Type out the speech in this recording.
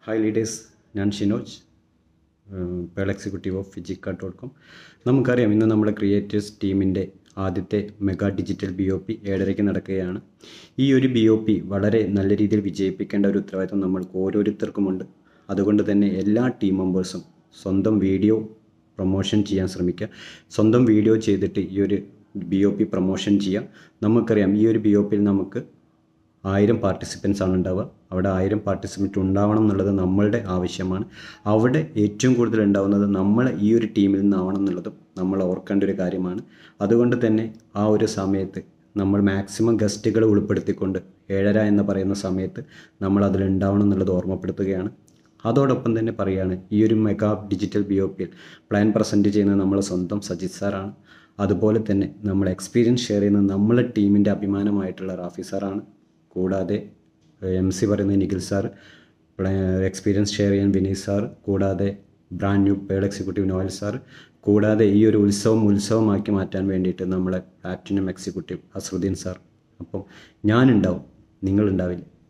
hi leaders ഞാൻ Shinoj pearl executive of Fijikka dot com നമുക്കറിയാം ഇന്ന് നമ്മുടെ ക്രിയേറ്റേഴ്സ് ടീമിൻ്റെ ആദ്യത്തെ mega digital B O P ഏഴരയ്ക്ക് നടക്കുകയാണ് ഈ ഒരു ബി ഒ പി വളരെ നല്ല രീതിയിൽ വിജയിപ്പിക്കേണ്ട ഒരു ഉത്തരവാദിത്വം നമ്മൾക്ക് ഓരോരുത്തർക്കുമുണ്ട് അതുകൊണ്ട് തന്നെ എല്ലാ ടീം മെമ്പേഴ്സും സ്വന്തം വീഡിയോ പ്രൊമോഷൻ ചെയ്യാൻ ശ്രമിക്കുക സ്വന്തം വീഡിയോ ചെയ്തിട്ട് ഈ ഒരു ബി ഒ പി പ്രൊമോഷൻ ചെയ്യാം നമുക്കറിയാം ഈ ഒരു ബി ഒ പിയിൽ നമുക്ക് ആയിരം പാർട്ടിസിപ്പൻസ് ആണ് ഉണ്ടാവുക അവിടെ ആയിരം പാർട്ടിസിപ്പൻറ്റ് ഉണ്ടാവണം എന്നുള്ളത് നമ്മളുടെ ആവശ്യമാണ് അവിടെ ഏറ്റവും കൂടുതൽ ഉണ്ടാവുന്നത് നമ്മൾ ഈ ഒരു ടീമിൽ നിന്നാവണം എന്നുള്ളതും നമ്മൾ ഓർക്കേണ്ട ഒരു കാര്യമാണ് അതുകൊണ്ട് തന്നെ ആ ഒരു സമയത്ത് നമ്മൾ മാക്സിമം ഗസ്റ്റുകളെ ഉൾപ്പെടുത്തിക്കൊണ്ട് ഏഴര എന്ന് പറയുന്ന സമയത്ത് നമ്മൾ അതിലുണ്ടാവണം എന്നുള്ളത് ഓർമ്മപ്പെടുത്തുകയാണ് അതോടൊപ്പം തന്നെ പറയുകയാണ് ഈ ഒരു മെഗാ ഡിജിറ്റൽ ബി ഒ പിയിൽ പ്ലാൻ പ്രസൻറ്റ് ചെയ്യുന്നത് നമ്മൾ സ്വന്തം സജിത് സാറാണ് അതുപോലെ തന്നെ നമ്മൾ എക്സ്പീരിയൻസ് ഷെയർ ചെയ്യുന്നത് നമ്മളെ ടീമിൻ്റെ അഭിമാനമായിട്ടുള്ള റാഫി സാറാണ് കൂടാതെ എം സി പറയുന്ന നിഖിൽ സാർ എക്സ്പീരിയൻസ് ഷെയർ ചെയ്യാൻ വിനീത് സാർ കൂടാതെ brand new pearl executive Noel sir കൂടാതെ ഈ ഒരു ഉത്സവം ഉത്സവമാക്കി മാറ്റാൻ വേണ്ടിയിട്ട് നമ്മളെ പ്ലാറ്റിനം എക്സിക്യൂട്ടീവ് അസറുദ്ദീൻ സാർ അപ്പം ഞാനുണ്ടാവും നിങ്ങളുണ്ടാവില്ല